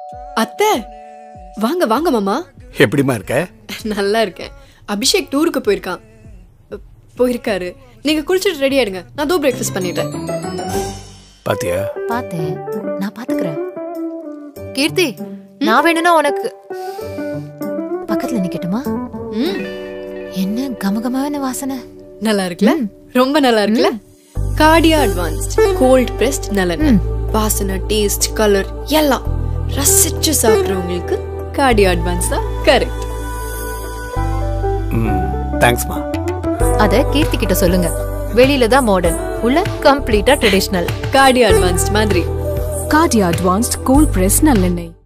அத்தை வாங்க வாங்க மாமா எப்படிம்மா இருக்க நல்லா இருக்கேன் அபிஷேக் டூருக்கு போயிருக்கான் அ, போயிருக்காரு நீங்க குளிச்சுட்டு ரெடி ஆயிடுங்க நான் தோ பிரேக்ஃபாஸ்ட் பண்ணிடுறேன் பாத்தியா பார்த்தேன் நான் பாத்துக்கிறேன் கீர்த்தி நான் வேணும்னா உனக்கு பக்கத்துல நிக்கட்டுமா ம் என்ன கமகமான வாசனை நல்லா இருக்குல்ல ரொம்ப நல்லா இருக்குல்ல கார்டியா அட்வான்ஸ்ட் கோல்ட் பிரஸ்ட் நல்லெண்ணெய் வாசனை டேஸ்ட் கலர் எல்லாம் ரசிச்சு சாப்பிடுறவங்களுக்கு கார்டியா அட்வான்ஸ் தான் கரெக்ட் ம் தேங்க்ஸ்மா அத கீர்த்தி கிட்ட சொல்லுங்க வெளியில தான் மாடர்ன் உள்ள கம்ப்ளீட்டா ட்ரெடிஷனல் கார்டியா அட்வான்ஸ்ட் மாதிரி கார்டியா அட்வான்ஸ்ட் கோல்ட் பிரஸ் நல்லெண்ணெய்